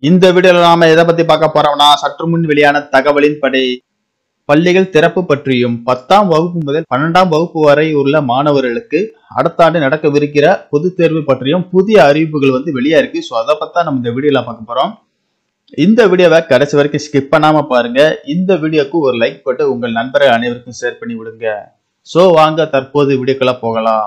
இந்த வீடியோல நாம எதை பத்தி பார்க்க போறோம்னா சற்று முன் வெளியான தகவலின்படி பள்ளிகள் திறப்பு பற்றியும் பத்தாம் வகுப்பு முதல் பன்னெண்டாம் வகுப்பு வரை உள்ள மாணவர்களுக்கு அடுத்த ஆண்டு நடக்கவிருக்கிற பொதுத் தேர்வு பற்றியும் புதிய அறிவிப்புகள் வந்து வெளியா இருக்கு ஸோ அதை பத்தி தான் நம்ம இந்த வீடியோல பார்க்க போறோம் இந்த வீடியோவை கடைசி வரைக்கும் ஸ்கிப் பண்ணாம பாருங்க இந்த வீடியோக்கு ஒரு லைக் போட்டு உங்கள் நண்பர்கள் அனைவருக்கும் ஷேர் பண்ணி விடுங்க ஸோ வாங்க தற்போது வீடியோக்குள்ள போகலாம்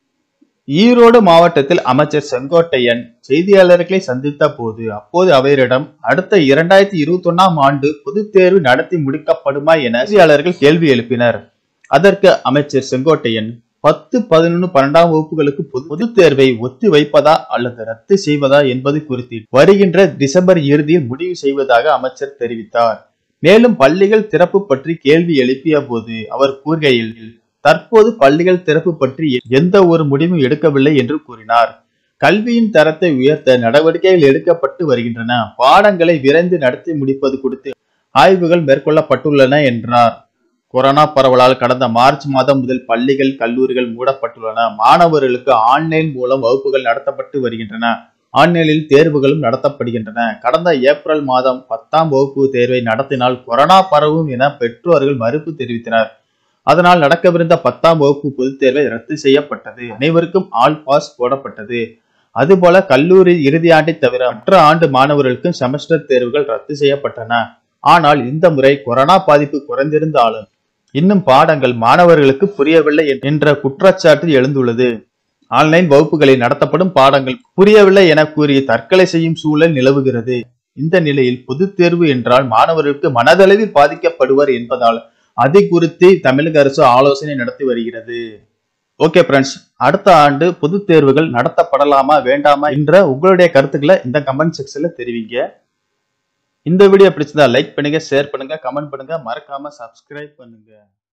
ஈரோடு மாவட்டத்தில் அமைச்சர் செங்கோட்டையன் செய்தியாளர்களை சந்தித்த போது அப்போது அவரிடம் அடுத்த இரண்டாயிரத்தி இருபத்தி ஒன்னாம் ஆண்டு பொதுத் தேர்வு நடத்தி முடிக்கப்படுமா என செய்தியாளர்கள் கேள்வி எழுப்பினர் அதற்கு அமைச்சர் செங்கோட்டையன் பத்து பதினொன்று பன்னெண்டாம் வகுப்புகளுக்கு பொது பொதுத் தேர்வை ஒத்தி வைப்பதா அல்லது ரத்து செய்வதா என்பது குறித்து வருகின்ற டிசம்பர் இறுதியில் முடிவு செய்வதாக அமைச்சர் தெரிவித்தார் மேலும் பள்ளிகள் திறப்பு பற்றி கேள்வி எழுப்பிய போது அவர் கூறுகையில் தற்போது பள்ளிகள் திறப்பு பற்றி எந்த ஒரு முடிவும் எடுக்கவில்லை என்று கூறினார் கல்வியின் தரத்தை உயர்த்த நடவடிக்கைகள் எடுக்கப்பட்டு வருகின்றன பாடங்களை விரைந்து நடத்தி முடிப்பது குறித்து ஆய்வுகள் மேற்கொள்ளப்பட்டுள்ளன என்றார் கொரோனா பரவலால் கடந்த மார்ச் மாதம் முதல் பள்ளிகள் கல்லூரிகள் மூடப்பட்டுள்ளன மாணவர்களுக்கு ஆன்லைன் மூலம் வகுப்புகள் நடத்தப்பட்டு வருகின்றன ஆன்லைனில் தேர்வுகளும் நடத்தப்படுகின்றன கடந்த ஏப்ரல் மாதம் பத்தாம் வகுப்பு தேர்வை நடத்தினால் கொரோனா பரவும் என பெற்றோர்கள் மறுப்பு தெரிவித்தனர் அதனால் நடக்கவிருந்த பத்தாம் வகுப்பு பொதுத் தேர்வை ரத்து செய்யப்பட்டது அனைவருக்கும் ஆல் பாஸ் போடப்பட்டது அதுபோல கல்லூரி இறுதி ஆண்டை தவிர மற்ற ஆண்டு மாணவர்களுக்கும் செமஸ்டர் தேர்வுகள் ரத்து செய்யப்பட்டன ஆனால் இந்த முறை கொரோனா பாதிப்பு குறைந்திருந்தாலும் இன்னும் பாடங்கள் மாணவர்களுக்கு புரியவில்லை என்ற குற்றச்சாட்டு எழுந்துள்ளது ஆன்லைன் வகுப்புகளில் நடத்தப்படும் பாடங்கள் புரியவில்லை என கூறி தற்கொலை செய்யும் சூழல் நிலவுகிறது இந்த நிலையில் பொதுத் தேர்வு என்றால் மாணவர்களுக்கு மனதளவில் பாதிக்கப்படுவர் என்பதால் அதை குறித்து தமிழக அரசு ஆலோசனை நடத்தி வருகிறது ஓகே ஃப்ரெண்ட்ஸ் அடுத்த ஆண்டு பொதுத் தேர்வுகள் நடத்தப்படலாமா வேண்டாமா என்ற உங்களுடைய கருத்துக்களை இந்த கமெண்ட் செக்ஷன்ல தெரிவிங்க இந்த வீடியோ பிடிச்சதா லைக் பண்ணுங்க ஷேர் பண்ணுங்க கமெண்ட் பண்ணுங்க மறக்காம சப்ஸ்கிரைப் பண்ணுங்க